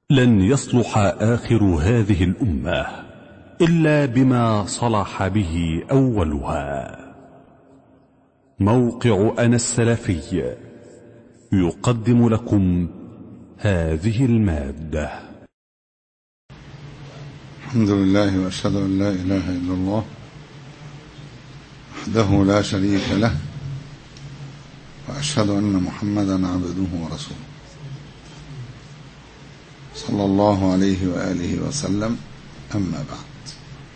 لن يصلح آخر هذه الأمة إلا بما صلح به أولها موقع أنا السلفي يقدم لكم هذه المادة الحمد لله واشهد ان لا اله الا الله وحده لا شريك له واشهد ان محمدا عبده ورسوله صلى الله عليه واله وسلم اما بعد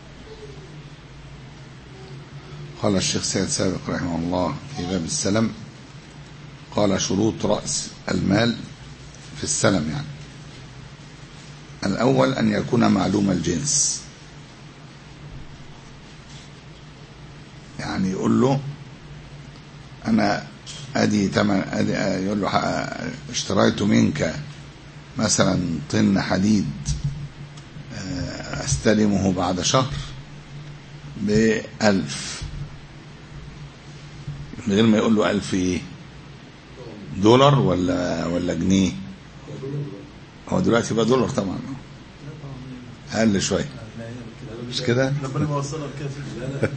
قال الشيخ سيد سابق رحمه الله في باب السلم قال شروط راس المال في السلم يعني الأول أن يكون معلوم الجنس يعني يقول له أنا أدي تمن أدي يقول له اشتريت منك مثلا طن حديد أستلمه بعد شهر بألف من غير ما يقول له ألف إيه دولار ولا ولا جنيه هو دلوقتي بقى دولار طبعا اقل شويه مش كده ربنا ما وصلنا لكده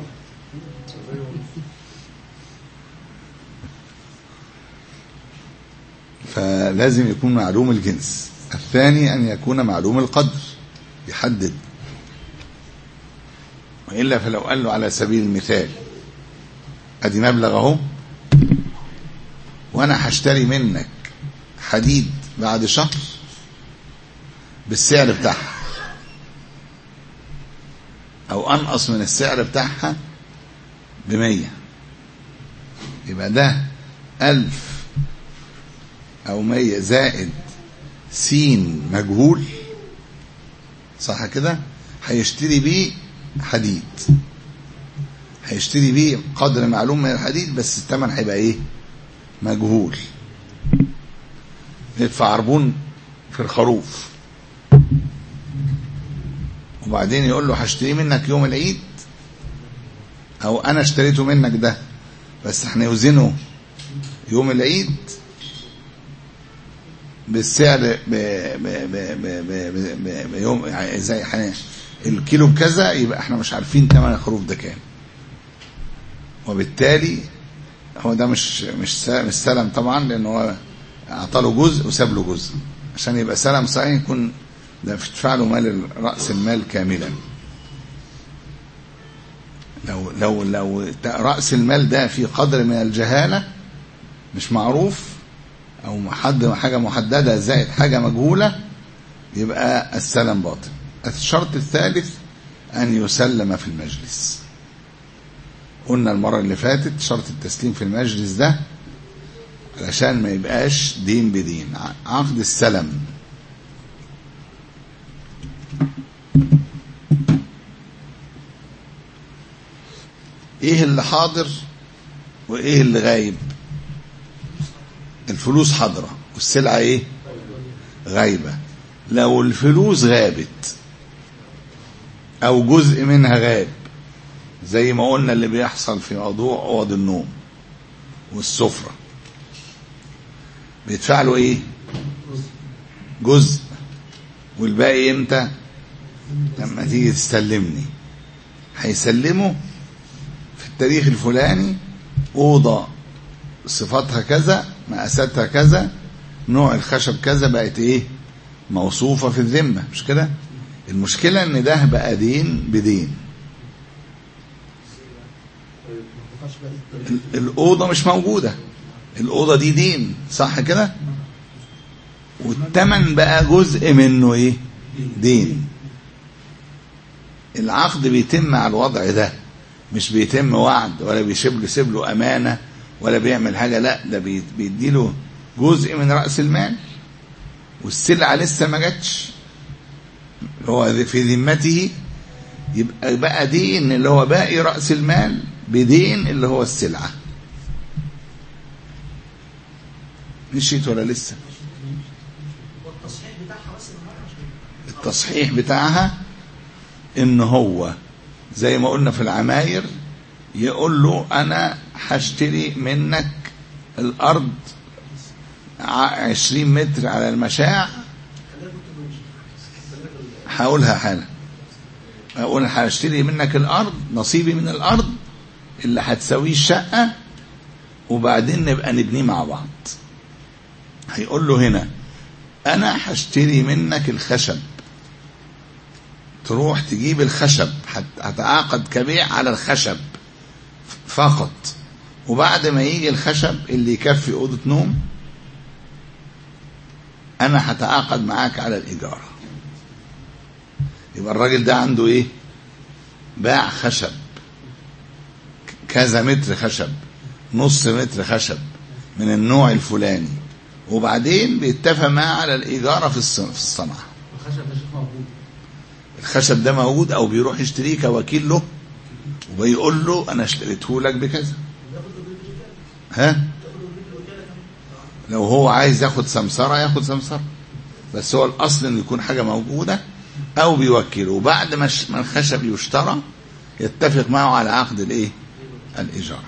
فلازم يكون معلوم الجنس الثاني ان يكون معلوم القدر يحدد والا فلو قال له على سبيل المثال ادي مبلغ اهو وانا هشتري منك حديد بعد شهر بالسعر بتاعها او انقص من السعر بتاعها بمية يبقى ده الف او مية زائد سين مجهول صح كده هيشتري بيه حديد هيشتري بيه قدر معلوم من الحديد بس الثمن هيبقى ايه مجهول يدفع عربون في الخروف وبعدين يقول له هشتري منك يوم العيد او انا اشتريته منك ده بس هنوزنه يوم العيد بالسعر ب ب ب ب ب ب بيوم زي الكيلو بكذا يبقى احنا مش عارفين ثمن الخروف ده كام وبالتالي هو ده مش مش مش سلم طبعا لان هو اعطى له جزء وساب له جزء عشان يبقى سلم صحيح يكون ده تدفع له مال راس المال كاملا لو لو لو راس المال ده في قدر من الجهاله مش معروف او حد حاجه محدده زائد حاجه مجهوله يبقى السلم باطل الشرط الثالث ان يسلم في المجلس قلنا المره اللي فاتت شرط التسليم في المجلس ده علشان ما يبقاش دين بدين عقد السلم ايه اللي حاضر وايه اللي غايب الفلوس حاضره والسلعه ايه غايبه لو الفلوس غابت او جزء منها غاب زي ما قلنا اللي بيحصل في موضوع اوض النوم والسفره بيدفع له ايه جزء والباقي امتى لما تيجي تسلمني هيسلمه في التاريخ الفلاني اوضه صفاتها كذا مقاساتها كذا نوع الخشب كذا بقت ايه موصوفه في الذمه مش كده المشكله ان ده بقى دين بدين الاوضه مش موجوده الأوضة دي دين صح كده والتمن بقى جزء منه ايه دين العقد بيتم على الوضع ده مش بيتم وعد ولا بيسيب له سيب له امانه ولا بيعمل حاجه لا ده بيدي له جزء من راس المال والسلعه لسه ما جاتش هو في ذمته يبقى بقى دين اللي هو باقي راس المال بدين اللي هو السلعه مشيت ولا لسه التصحيح بتاعها ان هو زي ما قلنا في العماير يقول له انا هشتري منك الارض عشرين متر على المشاع هقولها حالا اقول هشتري منك الارض نصيبي من الارض اللي هتساويه الشقه وبعدين نبقى نبنيه مع بعض هيقول له هنا انا هشتري منك الخشب تروح تجيب الخشب هت- هتعاقد كبيع على الخشب فقط وبعد ما يجي الخشب اللي يكفي اوضه نوم انا هتعاقد معاك على الايجار يبقى الراجل ده عنده ايه باع خشب كذا متر خشب نص متر خشب من النوع الفلاني وبعدين بيتفق معاه على الإيجار في الص- في الصنعة الخشب ده شيخ موجود الخشب ده موجود أو بيروح يشتريه كوكيل له وبيقول له أنا اشتريته لك بكذا ها لو هو عايز ياخد سمسرة ياخد سمسرة بس هو الأصل إن يكون حاجة موجودة أو بيوكله وبعد ما الش- ما الخشب يشترى يتفق معه على عقد الإيه؟ الإيجار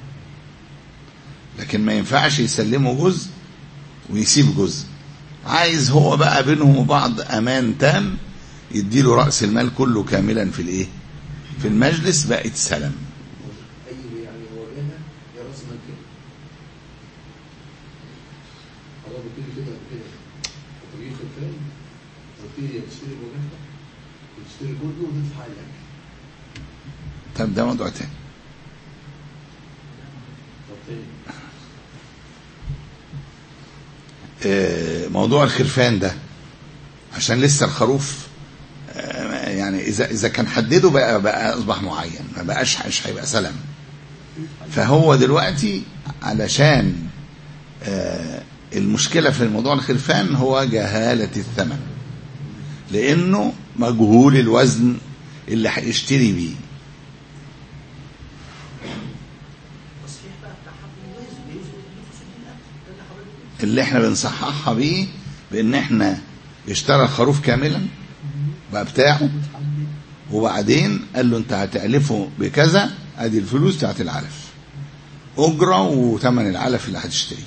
لكن ما ينفعش يسلمه جزء ويسيب جزء عايز هو بقى بينهم وبعض امان تام يديله راس المال كله كاملا في الايه في المجلس بقت سلم اي يعني هو جاهه يا راس مال كده هو قلت لي كده كده وتجيب خلفان قلت لي يا تشتري الوجهه وتشتري كله وتدفع الاكل طب ده موضوع تاني طب تاني آه، موضوع الخرفان ده عشان لسه الخروف آه، يعني اذا اذا كان حدده بقى بقى اصبح معين ما بقاش مش هيبقى سلم فهو دلوقتي علشان آه، المشكله في موضوع الخرفان هو جهاله الثمن لانه مجهول الوزن اللي هيشتري بيه اللي احنا بنصححها بيه بان احنا اشترى الخروف كاملا بقى بتاعه وبعدين قال له انت هتعلفه بكذا ادي الفلوس بتاعت العلف اجره وثمن العلف اللي هتشتريه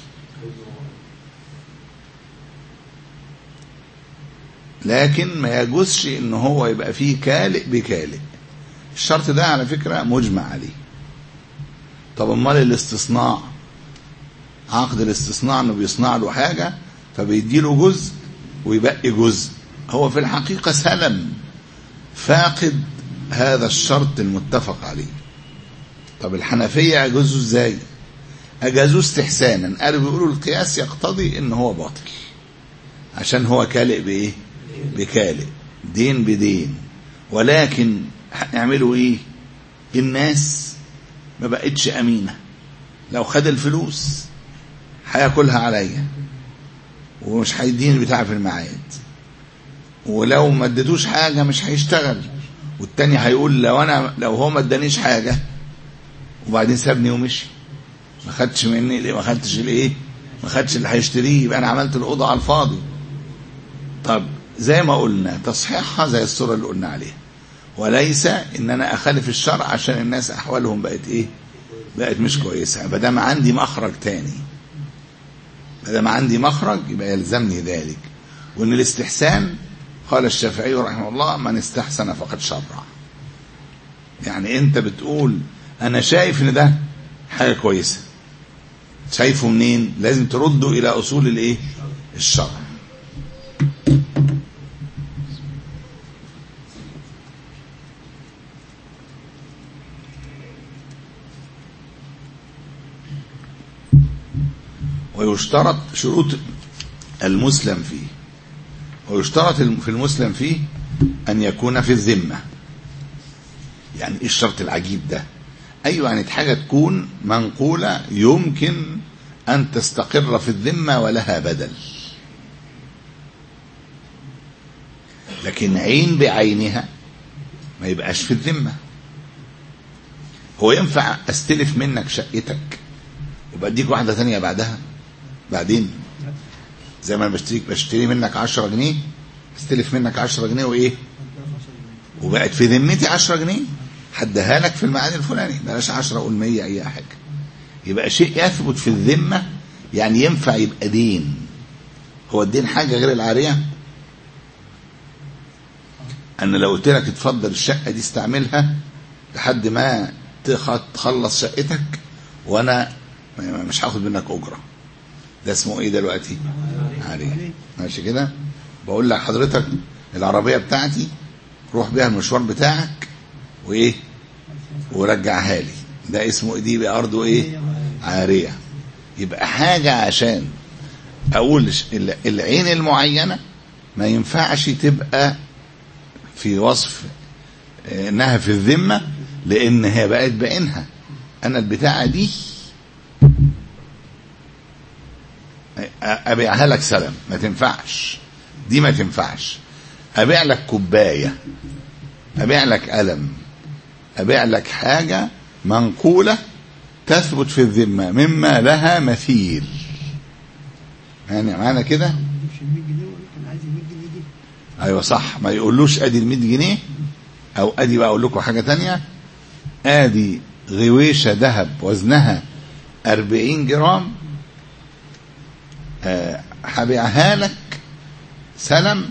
لكن ما يجوزش ان هو يبقى فيه كالئ بكالئ الشرط ده على فكره مجمع عليه طب امال الاستصناع عقد الاستصناع انه بيصنع له حاجه فبيدي له جزء ويبقي جزء هو في الحقيقه سلم فاقد هذا الشرط المتفق عليه طب الحنفيه اجازوا ازاي اجازوا استحسانا قالوا بيقولوا القياس يقتضي ان هو باطل عشان هو كالئ بايه بكالئ دين بدين ولكن هنعملوا ايه الناس ما بقتش امينه لو خد الفلوس هياكلها عليا ومش هيديني بتاع في الميعاد ولو ما اديتوش حاجه مش هيشتغل والتاني هيقول لو انا لو هو ما ادانيش حاجه وبعدين سابني ومشي ما خدش مني ليه ما خدتش الايه ما خدش اللي هيشتريه يبقى انا عملت الاوضه على الفاضي طب زي ما قلنا تصحيحها زي الصوره اللي قلنا عليها وليس ان انا اخالف الشرع عشان الناس احوالهم بقت ايه بقت مش كويسه ما دام عندي مخرج تاني ما دام عندي مخرج يبقى يلزمني ذلك وان الاستحسان قال الشافعي رحمه الله من استحسن فقد شرع يعني انت بتقول انا شايف ان ده حاجه كويسه شايفه منين لازم ترده الى اصول الايه الشرع ويشترط شروط المسلم فيه ويشترط في المسلم فيه أن يكون في الذمة يعني إيه الشرط العجيب ده أيوة يعني حاجة تكون منقولة يمكن أن تستقر في الذمة ولها بدل لكن عين بعينها ما يبقاش في الذمة هو ينفع استلف منك شقتك وبديك واحدة تانية بعدها بعدين زي ما بشتريك بشتري منك 10 جنيه استلف منك 10 جنيه وايه وبقت في ذمتي 10 جنيه هديها لك في الميعاد الفلاني بلاش 10 قول 100 اي حاجه يبقى شيء يثبت في الذمه يعني ينفع يبقى دين هو الدين حاجه غير العاريه انا لو قلت لك اتفضل الشقه دي استعملها لحد ما تخ- تخلص شقتك وانا مش هاخد منك اجره ده اسمه ايه دلوقتي عاريه ماشي كده بقول لك حضرتك العربيه بتاعتي روح بيها المشوار بتاعك وايه ورجعها لي ده اسمه دي بقى ارضه ايه عاريه يبقى حاجه عشان اقول ش- ال- العين المعينه ما ينفعش تبقى في وصف آه، انها في الذمه لان هي بقت بعينها انا البتاعه دي ابيعها لك سلم ما تنفعش دي ما تنفعش ابيع لك كوبايه ابيع لك قلم ابيع لك حاجه منقوله تثبت في الذمه مما لها مثيل يعني معنى كده يجيبش ال 100 جنيه ولا كان عايز ال 100 جنيه دي ايوه صح ما يقولوش ادي ال 100 جنيه او ادي بقى اقول لكم حاجه تانية ادي غويشه ذهب وزنها 40 جرام آه، هبيعها لك سلم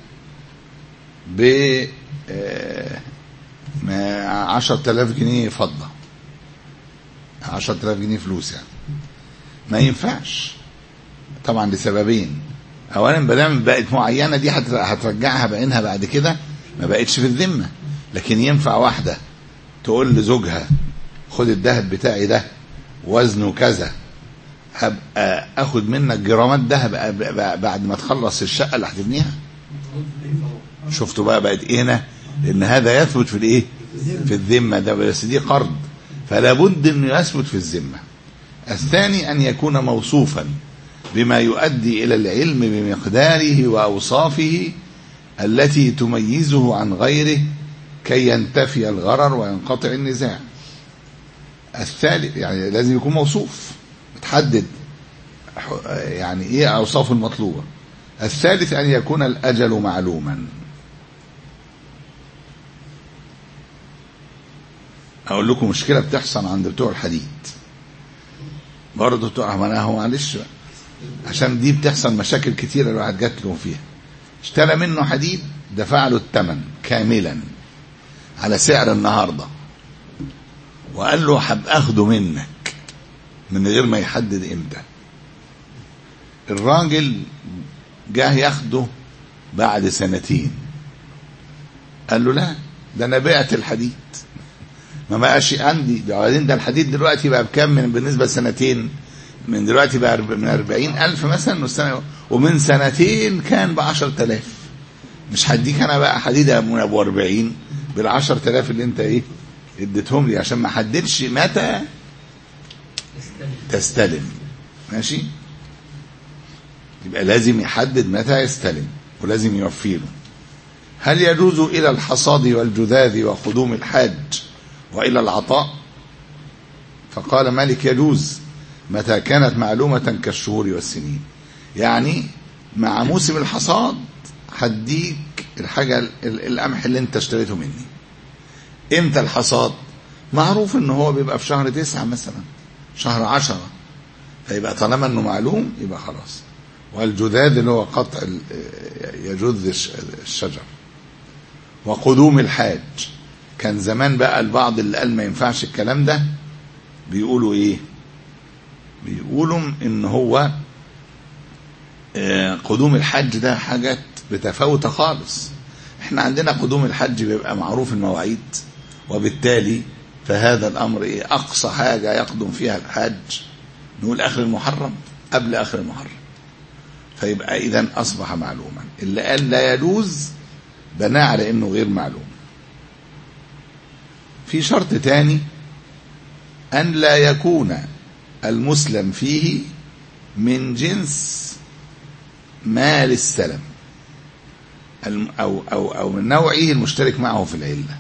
ب آه، ما 10000 جنيه فضه 10000 جنيه فلوس يعني ما ينفعش طبعا لسببين اولا ما دام بقت معينه دي هت- هترجعها بعينها بعد كده ما بقتش في الذمه لكن ينفع واحده تقول لزوجها خد الذهب بتاعي ده وزنه كذا هبقى اخد منك جرامات ذهب أب- ب- بعد ما تخلص الشقه اللي هتبنيها شفتوا بقى بقت ايه هنا لان هذا يثبت في الايه في الذمه ده بس دي قرض فلا بد انه يثبت في الذمه الثاني ان يكون موصوفا بما يؤدي الى العلم بمقداره واوصافه التي تميزه عن غيره كي ينتفي الغرر وينقطع النزاع الثالث يعني لازم يكون موصوف تحدد ح- يعني ايه اوصافه المطلوبه الثالث ان يكون الاجل معلوما اقول لكم مشكله بتحصل عند بتوع الحديد برضه بتوع ما انا هو معلش بقى. عشان دي بتحصل مشاكل كتيره الواحد جات له فيها اشترى منه حديد دفع له الثمن كاملا على سعر النهارده وقال له هبقى اخده منك من غير ما يحدد امتى الراجل جاه ياخده بعد سنتين قال له لا ده انا بعت الحديد ما بقاش عندي ده بعدين ده الحديد دلوقتي بقى بكام من بالنسبه لسنتين من دلوقتي بقى أرب- من 40 ألف مثلا والسنة ومن سنتين كان ب 10000 مش هديك انا بقى حديد من ابو 40 بال 10000 اللي انت ايه اديتهم لي عشان ما حددش متى تستلم ماشي يبقى لازم يحدد متى يستلم ولازم يوفي له هل يجوز إلى الحصاد والجذاذ وقدوم الحاج وإلى العطاء فقال مالك يجوز متى كانت معلومة كالشهور والسنين يعني مع موسم الحصاد هديك الحاجة ال- ال- القمح اللي انت اشتريته مني امتى الحصاد معروف ان هو بيبقى في شهر تسعة مثلا شهر عشرة فيبقى طالما انه معلوم يبقى خلاص والجذاذ اللي هو قطع ال- يجذ الش- الشجر وقدوم الحاج كان زمان بقى البعض اللي قال ما ينفعش الكلام ده بيقولوا ايه بيقولوا ان هو آه، قدوم الحج ده حاجات بتفاوت خالص احنا عندنا قدوم الحج بيبقى معروف المواعيد وبالتالي فهذا الامر ايه اقصى حاجه يقدم فيها الحاج نقول اخر المحرم قبل اخر المحرم فيبقى اذا اصبح معلوما اللي قال لا يجوز بناه على انه غير معلوم في شرط تاني ان لا يكون المسلم فيه من جنس مال السلم الم- او او او من نوعه المشترك معه في العله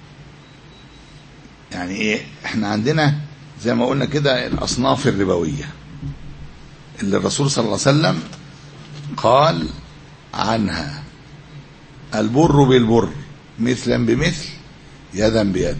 يعني ايه احنا عندنا زي ما قلنا كده الاصناف الربويه اللي الرسول صلى الله عليه وسلم قال عنها البر بالبر مثلا بمثل يدا بيد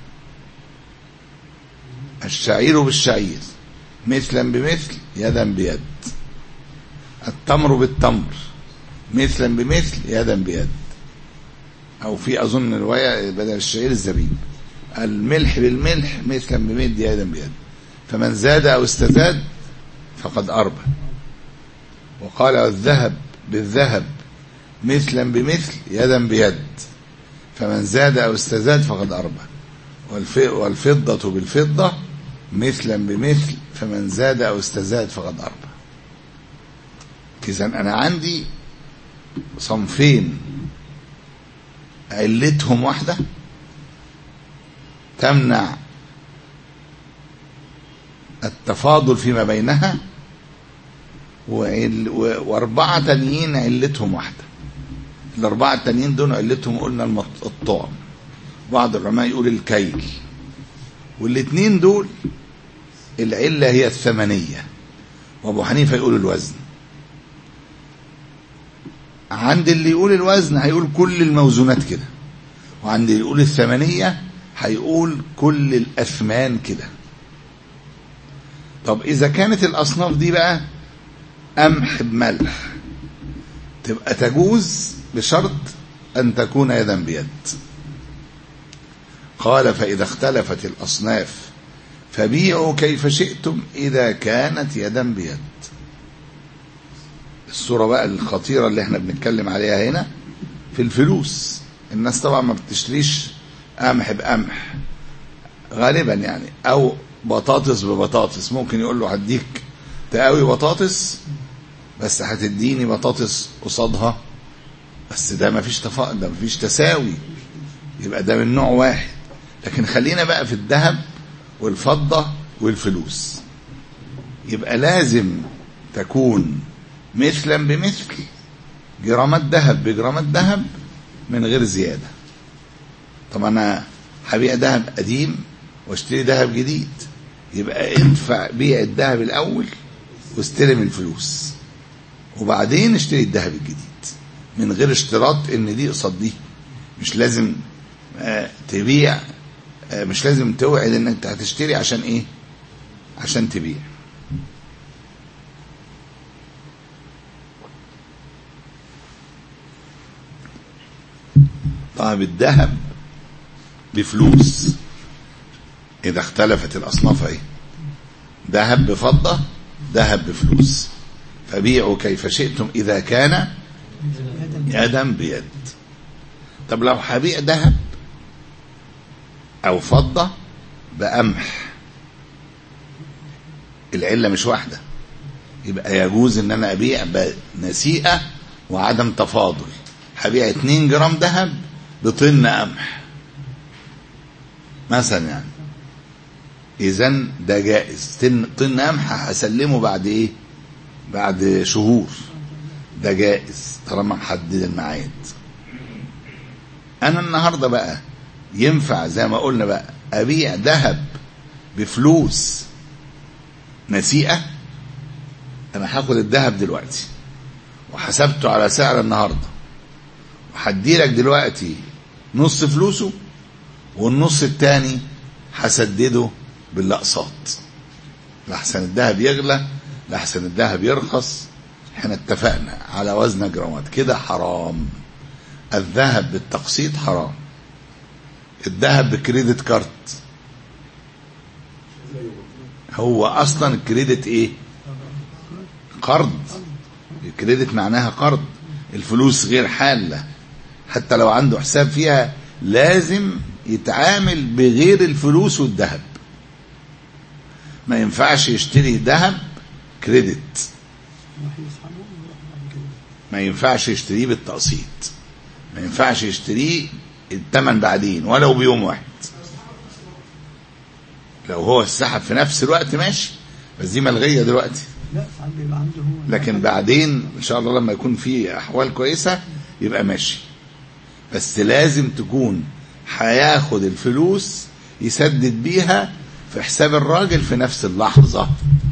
الشعير بالشعير مثلا بمثل يدا بيد التمر بالتمر مثلا بمثل يدا بيد او في اظن روايه بدل الشعير الزبيب الملح بالملح مثلا بمد يدا بيد فمن زاد او استزاد فقد اربى وقال الذهب بالذهب مثلا بمثل يدا بيد فمن زاد او استزاد فقد اربى والف- والفضه بالفضه مثلا بمثل فمن زاد او استزاد فقد اربى اذا انا عندي صنفين علتهم واحده تمنع التفاضل فيما بينها وعل و- واربعه تانيين علتهم واحده الاربعه التانيين دول علتهم قلنا المط- الطعم بعض العلماء يقول الكيل والاثنين دول العله هي الثمنيه وابو حنيفه يقول الوزن عند اللي يقول الوزن هيقول كل الموزونات كده وعند اللي يقول الثمنيه هيقول كل الاثمان كده طب اذا كانت الاصناف دي بقى قمح بملح تبقى تجوز بشرط ان تكون يدا بيد قال فاذا اختلفت الاصناف فبيعوا كيف شئتم اذا كانت يدا بيد الصوره بقى الخطيره اللي احنا بنتكلم عليها هنا في الفلوس الناس طبعا ما بتشتريش قمح بقمح غالبا يعني او بطاطس ببطاطس ممكن يقول له هديك تقاوي بطاطس بس هتديني بطاطس قصادها بس ده مفيش تفا... ده مفيش تساوي يبقى ده من نوع واحد لكن خلينا بقى في الذهب والفضة والفلوس يبقى لازم تكون مثلا بمثل جرامات ذهب بجرامات ذهب من غير زيادة طب انا هبيع ذهب قديم واشتري ذهب جديد يبقى ادفع بيع الذهب الاول واستلم الفلوس وبعدين اشتري الذهب الجديد من غير اشتراط ان دي قصاد دي مش لازم آه، تبيع آه، مش لازم توعد ان انت هتشتري عشان ايه عشان تبيع طيب الذهب بفلوس اذا اختلفت الاصناف ايه ذهب بفضه ذهب بفلوس فبيعوا كيف شئتم اذا كان يدا بيد طب لو هبيع ذهب او فضه بقمح العله مش واحده يبقى يجوز ان انا ابيع بنسيئه وعدم تفاضل هبيع 2 جرام ذهب بطن قمح مثلا يعني اذا ده جائز طن طن قمح هسلمه بعد ايه بعد شهور ده جائز طالما محدد الميعاد انا النهارده بقى ينفع زي ما قلنا بقى ابيع ذهب بفلوس نسيئه انا هاخد الذهب دلوقتي وحسبته على سعر النهارده وهديلك دلوقتي نص فلوسه والنص التاني هسدده بالاقساط لحسن الذهب يغلى لحسن الذهب يرخص احنا اتفقنا على وزن جرامات كده حرام الذهب بالتقسيط حرام الذهب بكريدت كارت هو اصلا الكريدت ايه قرض الكريدت معناها قرض الفلوس غير حالة حتى لو عنده حساب فيها لازم يتعامل بغير الفلوس والذهب ما ينفعش يشتري ذهب كريدت راح يسحبه ويروح بعد كده ما ينفعش يشتريه بالتقسيط ما ينفعش يشتريه الثمن بعدين ولو بيوم واحد لو هو السحب في نفس الوقت ماشي بس دي ملغيه دلوقتي لا ساعات بيبقى عنده هو لكن بعدين ان شاء الله لما يكون في احوال كويسه يبقى ماشي بس لازم تكون هياخد الفلوس يسدد بيها في حساب الراجل في نفس اللحظه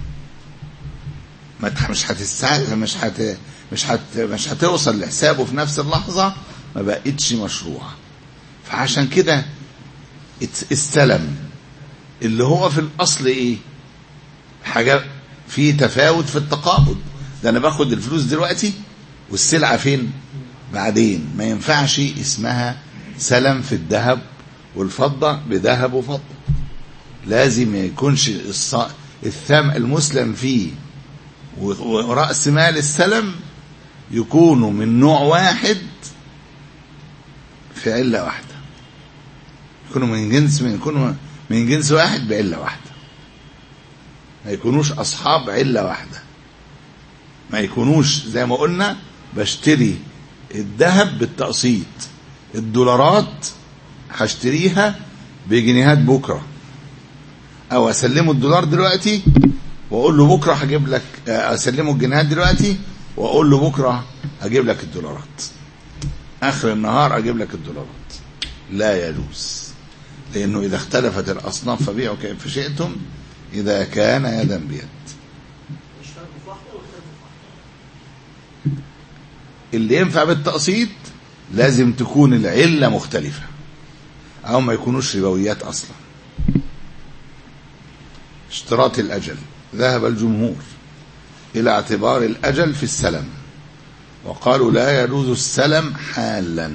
ما تح- مش هتستع مش هت مش هت مش هتوصل لحسابه في نفس اللحظه ما بقتش مشروع فعشان كده ات- استلم اللي هو في الاصل ايه حاجه في تفاوت في التقابض ده انا باخد الفلوس دلوقتي والسلعه فين بعدين ما ينفعش اسمها سلم في الذهب والفضة بذهب وفضة لازم ما يكونش الص- الثم المسلم فيه و- ورأس مال السلم يكونوا من نوع واحد في علة واحدة يكونوا من جنس من يكونوا من جنس واحد بعلة واحدة ما يكونوش أصحاب علة واحدة ما يكونوش زي ما قلنا بشتري الذهب بالتقسيط الدولارات هشتريها بجنيهات بكره او اسلمه الدولار دلوقتي واقول له بكره هجيب لك آه، اسلمه الجنيهات دلوقتي واقول له بكره هجيب لك الدولارات اخر النهار اجيب لك الدولارات لا يجوز لانه اذا اختلفت الاصناف فبيعوا كيف شئتم اذا كان يدا بيد اللي ينفع بالتقسيط لازم تكون العله مختلفه او ما يكونوش ربويات اصلا اشتراط الأجل ذهب الجمهور إلى اعتبار الأجل في السلم وقالوا لا يجوز السلم حالا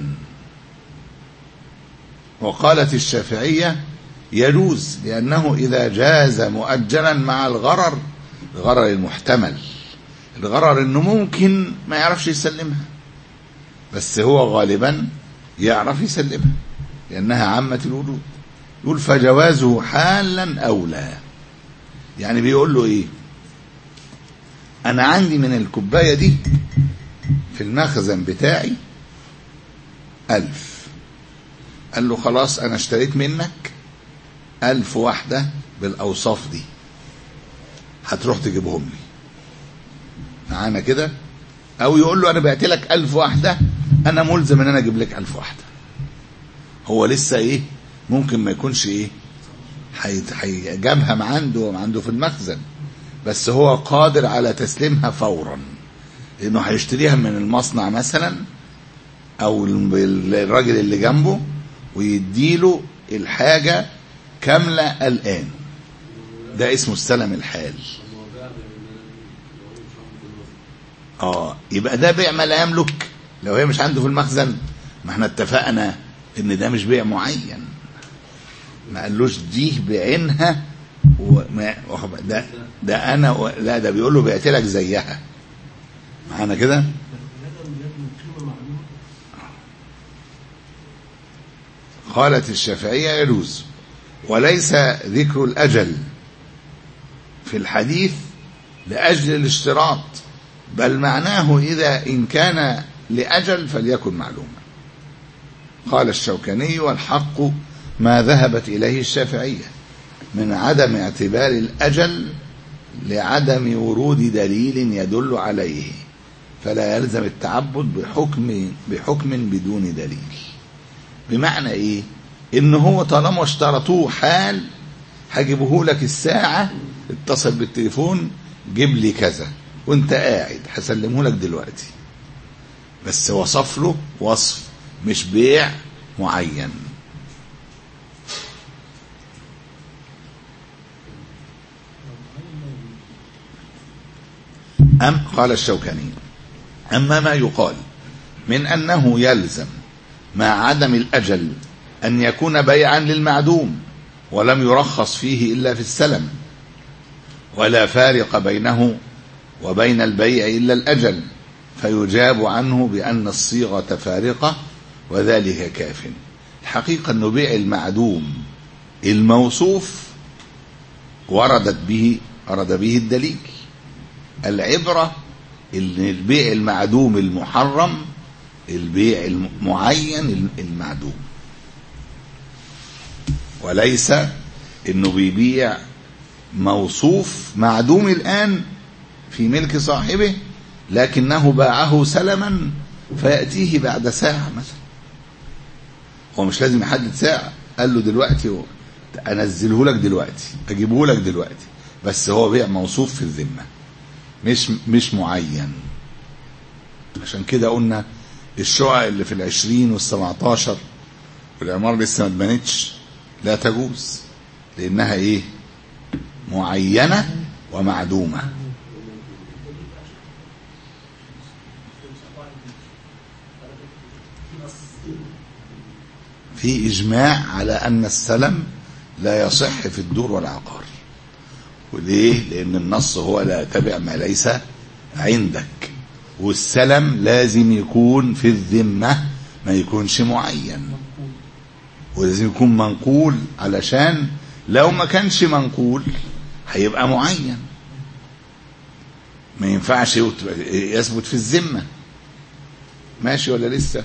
وقالت الشافعية يجوز لأنه إذا جاز مؤجلا مع الغرر الغرر المحتمل الغرر انه ممكن ما يعرفش يسلمها بس هو غالبا يعرف يسلمها لأنها عامة الوجود يقول فجوازه حالا أولى يعني بيقول له ايه انا عندي من الكوبايه دي في المخزن بتاعي ألف قال له خلاص انا اشتريت منك ألف واحدة بالأوصاف دي هتروح تجيبهم لي معانا كده او يقول له انا بعت لك ألف واحدة انا ملزم ان انا اجيب لك ألف واحدة هو لسه ايه ممكن ما يكونش ايه هيت- هيجابها ما عنده ما عنده في المخزن بس هو قادر على تسليمها فورا لانه هيشتريها من المصنع مثلا او ال- الراجل اللي جنبه ويديله الحاجة كاملة الآن ده اسمه السلم الحال اه يبقى ده بيع ما لا يملك لو هي مش عنده في المخزن ما احنا اتفقنا ان ده مش بيع معين ما قالوش دي بعينها وما واخد بالك؟ ده ده انا و- لا ده بيقول له بعت لك زيها معانا كده قالت الشافعية يجوز وليس ذكر الأجل في الحديث لأجل الاشتراط بل معناه إذا إن كان لأجل فليكن معلوما قال الشوكاني والحق ما ذهبت إليه الشافعية من عدم اعتبار الأجل لعدم ورود دليل يدل عليه فلا يلزم التعبد بحكم بحكم بدون دليل بمعنى ايه ان هو طالما اشترطوه حال هجيبه لك الساعة اتصل بالتليفون جيب لي كذا وانت قاعد هسلمه لك دلوقتي بس وصف له وصف مش بيع معين أم قال الشوكاني أما ما يقال من أنه يلزم مع عدم الأجل أن يكون بيعا للمعدوم ولم يرخص فيه إلا في السلم ولا فارق بينه وبين البيع إلا الأجل فيجاب عنه بأن الصيغة فارقة وذلك كاف الحقيقة أنه بيع المعدوم الموصوف وردت به ورد به الدليل العبرة ان البيع المعدوم المحرم البيع المعين المعدوم وليس انه بيبيع موصوف معدوم الان في ملك صاحبه لكنه باعه سلما فيأتيه بعد ساعة مثلا هو مش لازم يحدد ساعة قال له دلوقتي هو انزله لك دلوقتي اجيبه لك دلوقتي بس هو بيع موصوف في الذمه مش مش معين عشان كده قلنا الشقق اللي في العشرين والسبعتاشر والعمارة لسه ما اتبنتش لا تجوز لأنها إيه معينة ومعدومة في إجماع على أن السلم لا يصح في الدور والعقار وليه؟ لأن النص هو لا تبع ما ليس عندك والسلم لازم يكون في الذمة ما يكونش معين ولازم يكون منقول علشان لو ما كانش منقول هيبقى معين ما ينفعش يت- يثبت في الذمة ماشي ولا لسه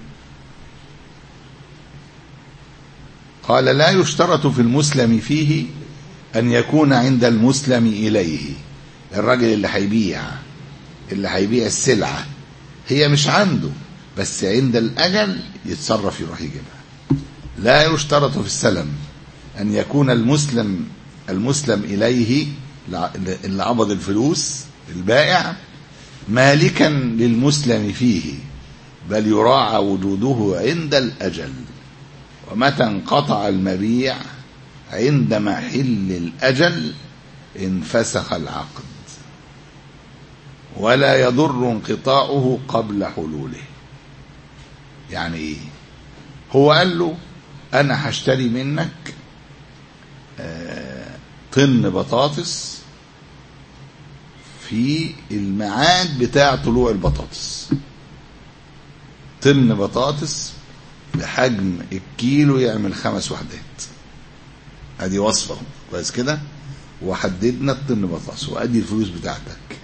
قال لا يشترط في المسلم فيه أن يكون عند المسلم إليه الراجل اللي هيبيع اللي هيبيع السلعة هي مش عنده بس عند الأجل يتصرف يروح يجيبها لا يشترط في السلم أن يكون المسلم المسلم إليه اللي عبد الفلوس البائع مالكا للمسلم فيه بل يراعى وجوده عند الأجل ومتى انقطع المبيع عند محل الأجل انفسخ العقد ولا يضر انقطاعه قبل حلوله يعني ايه هو قال له انا هشتري منك آه، طن بطاطس في الميعاد بتاع طلوع البطاطس طن بطاطس بحجم الكيلو يعمل خمس وحدات ادي وصفه كويس كده وحددنا الطن بطاطس وادي الفلوس بتاعتك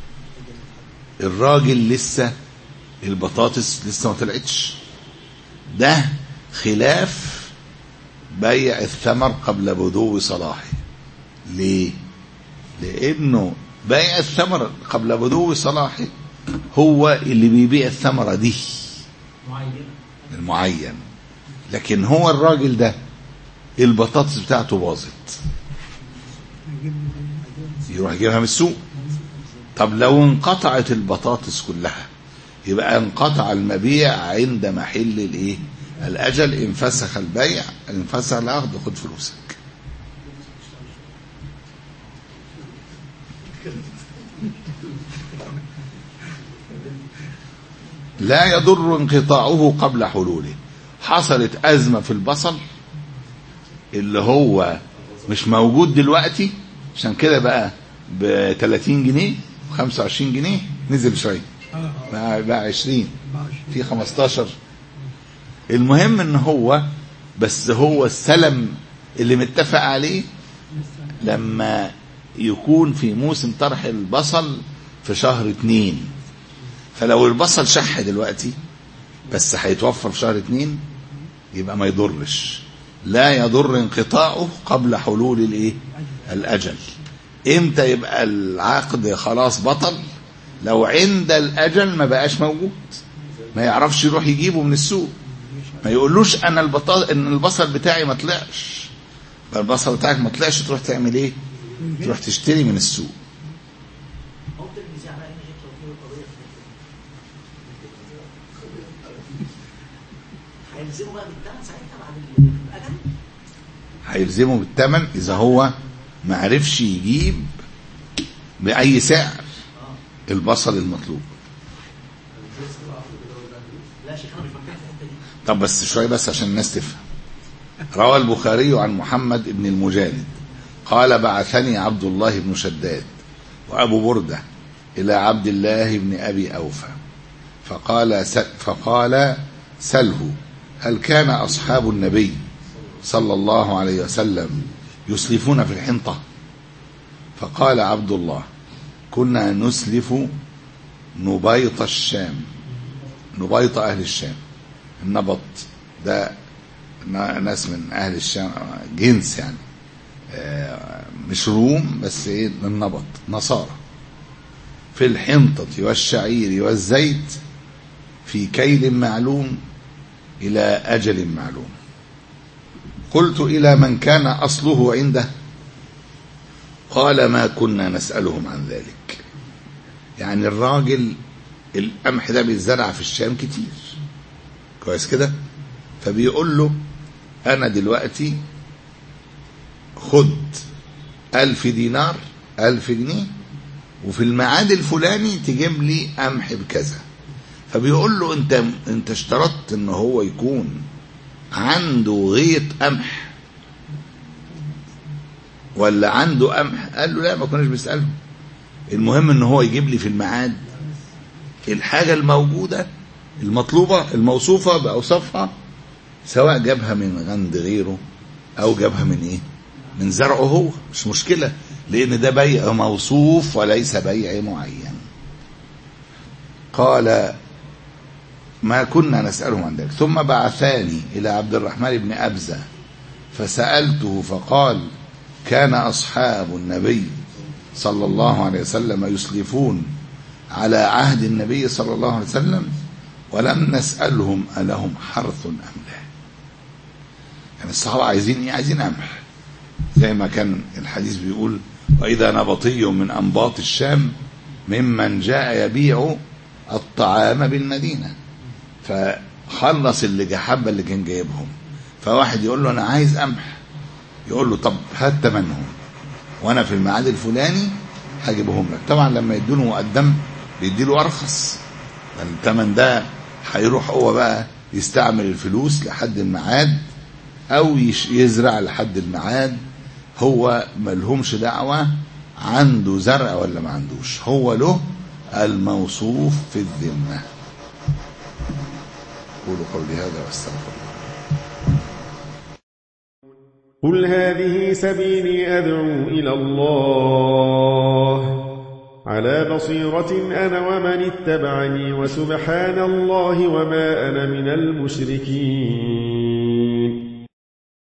الراجل لسه البطاطس لسه ما طلعتش ده خلاف بيع الثمر قبل بدو صلاحه ليه لانه بيع الثمر قبل بدو صلاحه هو اللي بيبيع الثمره دي المعين لكن هو الراجل ده البطاطس بتاعته باظت يروح يجيبها من السوق طب لو انقطعت البطاطس كلها يبقى انقطع المبيع عند محل الايه الاجل انفسخ البيع انفسخ العقد خد فلوسك لا يضر انقطاعه قبل حلوله حصلت أزمة في البصل اللي هو مش موجود دلوقتي عشان كده بقى ب 30 جنيه 25 جنيه نزل شويه بقى بقى 20 في 15 المهم ان هو بس هو السلم اللي متفق عليه لما يكون في موسم طرح البصل في شهر اتنين فلو البصل شح دلوقتي بس هيتوفر في شهر اتنين يبقى ما يضرش لا يضر انقطاعه قبل حلول الايه الاجل امتى يبقى العقد خلاص بطل لو عند الاجل ما بقاش موجود ما يعرفش يروح يجيبه من السوق ما يقولوش انا البطل ان البصل بتاعي ما طلعش بقى البصل بتاعك ما طلعش تروح تعمل ايه تروح تشتري من السوق هيلزموا بقى بالثمن ساعتها بعد الاجل هيلزمه بالثمن اذا هو ما عرفش يجيب باي سعر البصل المطلوب لا يا شيخ انا مش بتكلم في الحته دي طب بس شويه بس عشان الناس تفهم روى البخاري عن محمد بن المجالد قال بعثني عبد الله بن شداد وابو برده الى عبد الله بن ابي اوفى فقال س- فقال سله هل كان اصحاب النبي صلى الله عليه وسلم يسلفون في الحنطه فقال عبد الله كنا نسلف نبيط الشام نبيط اهل الشام النبط ده نا- ناس من اهل الشام جنس يعني آه، مش روم بس ايه من النبط نصارى في الحنطة والشعير والزيت في كيل معلوم إلى أجل معلوم قلت إلى من كان أصله عنده قال ما كنا نسألهم عن ذلك يعني الراجل القمح ده بيتزرع في الشام كتير كويس كده فبيقول له أنا دلوقتي خد ألف دينار ألف جنيه وفي الميعاد الفلاني تجيب لي قمح بكذا فبيقول له انت انت اشترطت ان هو يكون عنده غيط قمح ولا عنده قمح قال له لا ما كناش بنسألهم المهم ان هو يجيب لي في الميعاد الحاجة الموجودة المطلوبة الموصوفة بأوصافها سواء جابها من عند غيره أو جابها من إيه من زرعه هو مش مشكلة لأن ده بيع موصوف وليس بيع معين قال ما كنا نسألهم عن ذلك ثم بعثاني إلى عبد الرحمن بن أبزة فسألته فقال كان أصحاب النبي صلى الله عليه وسلم يسلفون على عهد النبي صلى الله عليه وسلم ولم نسألهم ألهم حرث أم لا يعني الصحابة عايزين إيه عايزين قمح زي ما كان الحديث بيقول وإذا نبطي من أنباط الشام ممن جاء يبيع الطعام بالمدينة فخلص اللي جحبة اللي كان جايبهم فواحد يقول له أنا عايز قمح يقول له طب هات تمنهم وأنا في الميعاد الفلاني هجيبهم لك طبعا لما يدوله مقدم بيديله أرخص لأن التمن ده هيروح هو بقى يستعمل الفلوس لحد الميعاد أو يش- يزرع لحد الميعاد هو ملهمش دعوة عنده زرع ولا ما عندوش هو له الموصوف في الذمة قولوا قولي هذا واستغفر الله قل هذه سبيلي أدعو إلى الله على بصيرة أنا ومن اتبعني وسبحان الله وما أنا من المشركين